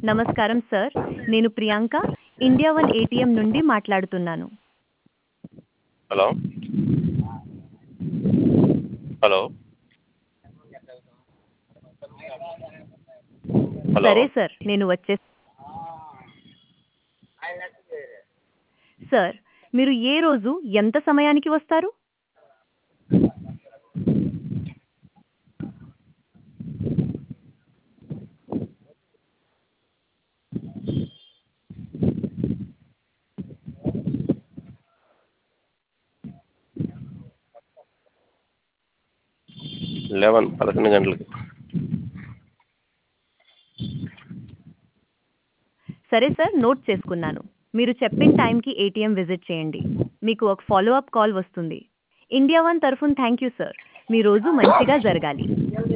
నమస్కారం సార్ నేను Priyanka India one ATM నుండి మాట్లాడుతున్నాను హలో హలో హలో సరే సార్ నేను వచ్చే సార్ మీరు ఏ రోజు ఎంత సమయానికి వస్తారు లెవెన్ పదకొండు గంటలకి సరే సార్ నోట్ చేసుకున్నాను మీరు చెప్పిన టైంకి ఏటీఎం విజిట్ చేయండి మీకు ఒక ఫాలో అప్ కాల్ వస్తుంది ఇండియా వన్ తరఫున థ్యాంక్ యూ సార్ మీ రోజు మంచిగా జరగాలి